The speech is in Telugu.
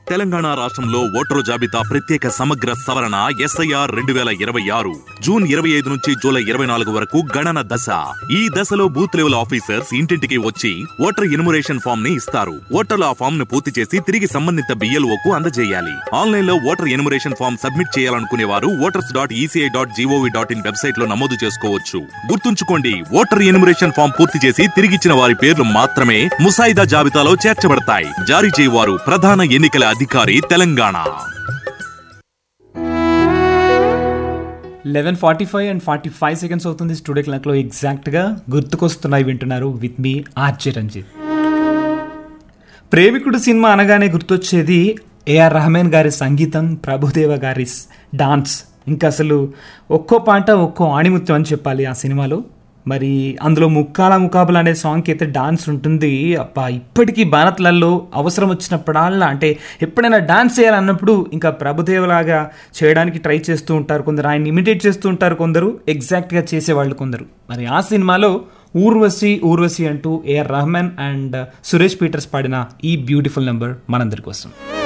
తెలంగాణ రాష్ట్రంలో ఓటరు జాబితా ప్రత్యేక సమగ్ర సవరణ ఎస్ఐఆర్ రెండు వేల ఇరవై ఆరు జూన్ ఇరవై ఐదు నుంచి జూలై ఇరవై నాలుగు వరకు గణన దశ ఈ దశలో బూత్ లెవెల్ ఆఫీసర్స్ ఇంటింటికి వచ్చి ఓటర్ ఎన్యుమరేషన్ ఫామ్ ని ఇస్తారు ఓటర్లు ఆ ఫామ్ ను పూర్తి చేసి తిరిగి సంబంధిత BLO కు అందజేయాలి ఆన్లైన్ లో ఓటర్ ఎన్యుమరేషన్ ఫామ్ సబ్మిట్ చేయాలనుకునే వారు voters dot ECI dot GOV dot in website లో నమోదు చేసుకోవచ్చు గుర్తుంచుకోండి ఓటర్ ఎన్యుమరేషన్ ఫామ్ పూర్తి చేసి తిరిగిచ్చిన వారి పేర్లు మాత్రమే ముసాయిదా జాబితాలో చేర్చబడతాయి జారీ చేయవారు ప్రధాన ఎన్నికల అధికారి Telangana eleven forty five and forty five seconds అవుతుంది స్టూడియో క్లాక్లో ఎగ్జాక్ట్గా గుర్తుకొస్తున్నాయి వింటున్నారు విత్ మీ ఆర్జే రంజిత్ ప్రేమికుడు సినిమా అనగానే గుర్తొచ్చేది ఏఆర్ రహమాన్ గారి సంగీతం ప్రభుదేవ గారి స్- డాన్స్ ఇంకా అసలు ఒక్కో పాట ఒక్కో ఆణిముత్యం అని చెప్పాలి ఆ సినిమాలో మరి అందులో ముక్కాల ముకాబుల అనే సాంగ్కి అయితే డాన్స్ ఉంటుంది అబ్బా ఇప్పటికీ భారత్లలో అవసరం వచ్చినప్పుడల్లా అంటే ఎప్పుడైనా డాన్స్ చేయాలన్నప్పుడు ఇంకా ప్రభుదేవలాగా చేయడానికి ట్రై చేస్తూ ఉంటారు కొందరు ఆయన ఇమిటేట్ చేస్తూ ఉంటారు కొందరు ఎగ్జాక్ట్గా చేసేవాళ్ళు కొందరు మరి ఆ సినిమాలో ఊర్వశి ఊర్వశి అంటూ ఏఆర్ రహమాన్ అండ్ సురేష్ పీటర్స్ పాడిన ఈ బ్యూటిఫుల్ నెంబర్ మనందరి కోసం